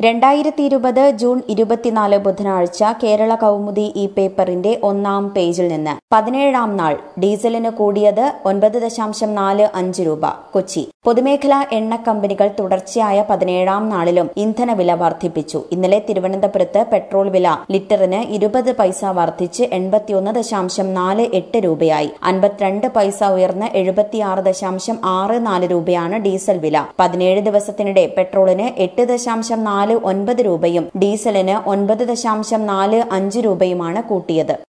രണ്ടായിരത്തി ഇരുപത് ജൂൺ ഇരുപത്തിനാല് ബുധനാഴ്ച കേരള കൗമുദി ഈ പേപ്പറിന്റെ ഒന്നാം പേജിൽ നിന്ന് പതിനേഴാം നാൾ ഡീസലിന് കൂടിയത് ഒൻപത് ദശാംശം നാല് അഞ്ച് രൂപ കൊച്ചി പൊതുമേഖലാ എണ്ണ കമ്പനികൾ തുടർച്ചയായ പതിനേഴാം നാളിലും ഇന്ധനവില വർദ്ധിപ്പിച്ചു ഇന്നലെ തിരുവനന്തപുരത്ത് പെട്രോൾ വില ലിറ്ററിന് ഇരുപത് പൈസ വർദ്ധിച്ച് എൺപത്തിയൊന്ന് ദശാംശം നാല് എട്ട് രൂപയായി അൻപത്തിരണ്ട് പൈസ ഉയർന്ന് എഴുപത്തിയാറ് ദശാംശം ആറ് നാല് രൂപയാണ് ഡീസൽ വില പതിനേഴ് ദിവസത്തിനിടെ പെട്രോളിന് എട്ട് ദശാംശം നാല് ഒൻപത് രൂപയും ഡീസലിന് ഒൻപത് ദശാംശം നാല് അഞ്ച് രൂപയുമാണ് കൂട്ടിയത്